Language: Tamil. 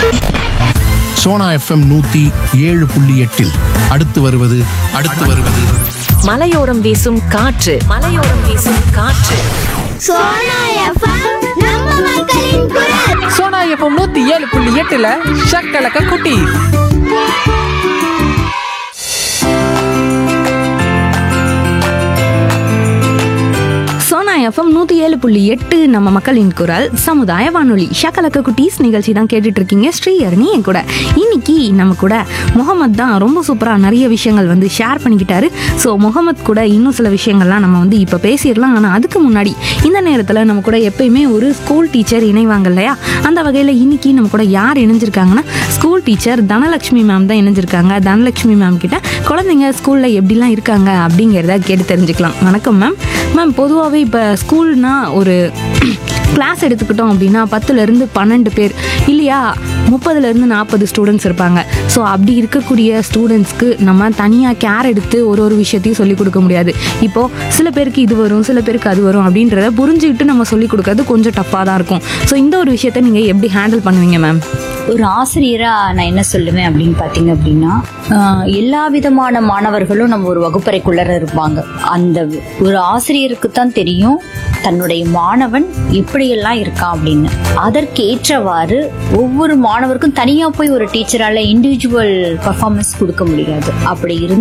சோனா எஃப்எம் நூத்தி ஏழு புள்ளி எட்டில் அடுத்து வருவது அடுத்து வருவது மலையோரம் வீசும் காற்று மலையோரம் வீசும் காற்று சோனா எஃப்எம் நம்ம மக்களின் குரல் சோனா எஃப்எம் நூத்தி ஏழு புள்ளி எட்டுல ஷக்கலக்க குட்டி சோனா எஃப்எம் நூற்றி ஏழு புள்ளி எட்டு நம்ம மக்களின் குரல் சமுதாய வானொலி ஷக்கலக்க குட்டீஸ் நிகழ்ச்சி தான் கேட்டுட்டு இருக்கீங்க ஸ்ரீஹரணி என் கூட இன்னைக்கு நம்ம கூட முகமது தான் ரொம்ப சூப்பராக நிறைய விஷயங்கள் வந்து ஷேர் பண்ணிக்கிட்டாரு ஸோ முகமது கூட இன்னும் சில விஷயங்கள்லாம் நம்ம வந்து இப்போ பேசிடலாம் ஆனால் அதுக்கு முன்னாடி இந்த நேரத்தில் நம்ம கூட எப்பயுமே ஒரு ஸ்கூல் டீச்சர் இணைவாங்க இல்லையா அந்த வகையில் இன்னைக்கு நம்ம கூட யார் இணைஞ்சிருக்காங்கன்னா ஸ்கூல் டீச்சர் தனலட்சுமி மேம் தான் இணைஞ்சிருக்காங்க தனலட்சுமி மேம் கிட்ட குழந்தைங்க ஸ்கூலில் எப்படிலாம் இருக்காங்க அப்படிங்கிறத கேட்டு தெரிஞ்சுக்கலாம் வணக்கம் மேம் மேம் பொதுவாகவே இப்போ ஸ்கூல்னா ஒரு கிளாஸ் எடுத்துக்கிட்டோம் அப்படின்னா பத்துலேருந்து பன்னெண்டு பேர் இல்லையா முப்பதுலேருந்து நாற்பது ஸ்டூடெண்ட்ஸ் இருப்பாங்க ஸோ அப்படி இருக்கக்கூடிய ஸ்டூடெண்ட்ஸ்க்கு நம்ம தனியாக கேர் எடுத்து ஒரு ஒரு விஷயத்தையும் சொல்லிக் கொடுக்க முடியாது இப்போது சில பேருக்கு இது வரும் சில பேருக்கு அது வரும் அப்படின்றத புரிஞ்சுக்கிட்டு நம்ம சொல்லிக் கொடுக்கறது கொஞ்சம் டஃப்பாக தான் இருக்கும் ஸோ இந்த ஒரு விஷயத்த நீங்கள் எப்படி ஹேண்டில் பண்ணுவீங்க மேம் ஒரு ஆசிரியரா நான் என்ன சொல்லுவேன் அப்படின்னு பாத்தீங்க அப்படின்னா ஆஹ், எல்லா விதமான மாணவர்களும் நம்ம ஒரு வகுப்பறைக்குள்ள இருப்பாங்க அந்த ஒரு ஆசிரியருக்கு தான் தெரியும் தன்னுடைய மாணவன் எப்படியெல்லாம் இருக்கான் அப்படின்னு அதற்கேற்றவாறு ஒவ்வொரு மாணவருக்கும் தனியா போய் ஒரு டீச்சரால இண்டிவிஜுவல் பர்ஃபார்மன்ஸ் கொடுக்க முடியாது அப்படி இருந்து